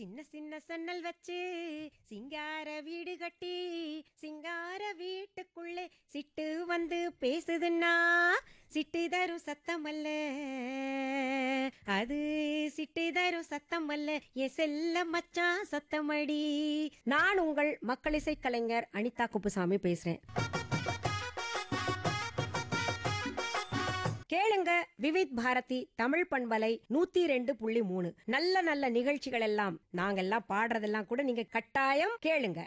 சின்ன சின்ன சன்னல் வச்சு சிங்கார வீடு கட்டி சிங்கார வீட்டுக்குள்ளே சிட்டு வந்து பேசுதுன்னா சிட்டு தரும் சத்தம் அல்ல அது சிட்டு தரும் சத்தம் அல்ல என் செல்ல மச்சான் சத்தமடி நான் உங்கள் மக்களிசை கலைஞர் அனிதா குப்புசாமி பேசுறேன் கேளுங்க விவித் பாரதி தமிழ் பண்பலை நூத்தி ரெண்டு புள்ளி மூணு நல்ல நல்ல நிகழ்ச்சிகள் எல்லாம் நாங்கெல்லாம் பாடுறதெல்லாம் கூட நீங்க கட்டாயம் கேளுங்க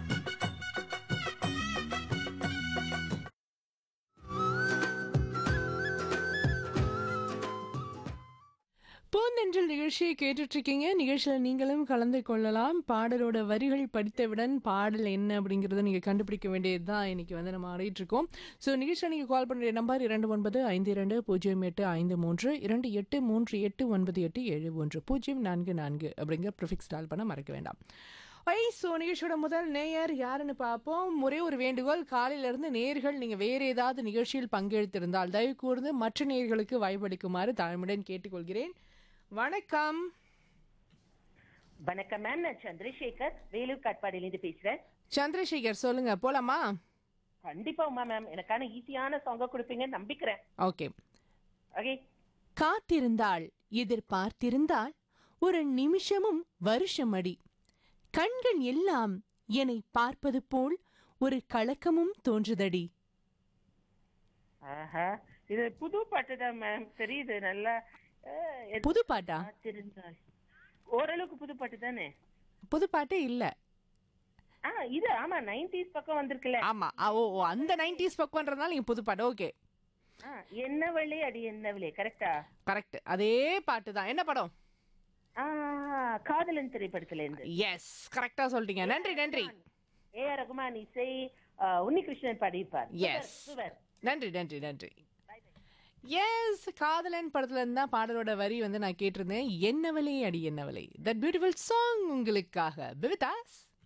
பூந்தென்றல் நிகழ்ச்சியை கேட்டுட்டு இருக்கீங்க நிகழ்ச்சியில் நீங்களும் கலந்து கொள்ளலாம் பாடலோட வரிகள் படித்தவுடன் பாடல் என்ன அப்படிங்கிறத நீங்கள் கண்டுபிடிக்க வேண்டியது தான் இன்னைக்கு வந்து நம்ம ஆடிட்டு இருக்கோம் ஸோ நிகழ்ச்சியில் நீங்கள் கால் பண்ணுற நம்பர் இரண்டு ஒன்பது ஐந்து இரண்டு பூஜ்ஜியம் எட்டு ஐந்து மூன்று இரண்டு எட்டு மூன்று எட்டு ஒன்பது எட்டு ஏழு ஒன்று பூஜ்ஜியம் நான்கு நான்கு அப்படிங்கிற ப்ரிஃபிக்ஸ் டால் பண்ண மறக்க வேண்டாம் ஐ ஸோ நிகழ்ச்சியோட முதல் நேயர் யாருன்னு பார்ப்போம் ஒரே ஒரு வேண்டுகோள் காலையிலிருந்து நேயர்கள் நீங்கள் வேறு ஏதாவது நிகழ்ச்சியில் பங்கெடுத்திருந்தால் தயவு கூர்ந்து மற்ற நேயர்களுக்கு வாய்ப்பளிக்குமாறு தாழ்மையுடன் கேட்டுக்கொள்கிறேன் வணக்கம் வணக்கம் மேம் நான் சந்திரசேகர் வேலூர் காட்பாடியிலிருந்து பேசுறேன் சந்திரசேகர் சொல்லுங்க போலாமா கண்டிப்பா உமா மேம் எனக்கான ஈஸியான சாங்க கொடுப்பீங்க நம்பிக்கிறேன் ஓகே ஓகே காத்திருந்தாள் எதிர்பார்த்திருந்தாள் ஒரு நிமிஷமும் வருஷமடி கண்கள் எல்லாம் என்னை பார்ப்பது போல் ஒரு கலக்கமும் தோன்றுதடி ஆஹா இது புது பாட்டு தான் மேம் தெரியுது நல்லா அஹ், எது- புது பாட்டா காத்திருந்தாள். ஓரளவுக்கு புது பாட்டு தானே புது பாட்டே இல்ல ஆ இது ஆமா நைன்டிஸ் பக்கம் வந்திருக்குல்ல ஆமா ஆ, ஓ ஓ, அந்த நைன்டிஸ் பக்கம்ன்றதுனால நீங்க புது பாட்டு ஓகே ஆ, என்னவளே அடி என்னவளே கரெக்டா கரெக்ட் அதே பாட்டு தான் என்ன படம் ஆ காதலன் திரைப்படத்துல இருந்து எஸ் கரெக்டா சொல்லிட்டீங்க நன்றி நன்றி ஏ ஆர் ரகுமான் இசை ஆ, உன்னிகிருஷ்ணன் பாடியிருப்பார் எஸ் சுவர் நன்றி நன்றி நன்றி எஸ் காதலன் படத்துல இருந்து தான் பாடலோட வரி வந்து நான் கேட்டிருந்தேன் என்னவளே அடி என்னவளே தட் பியூட்டிஃபுல் சாங் உங்களுக்காக பிவிதாஸ்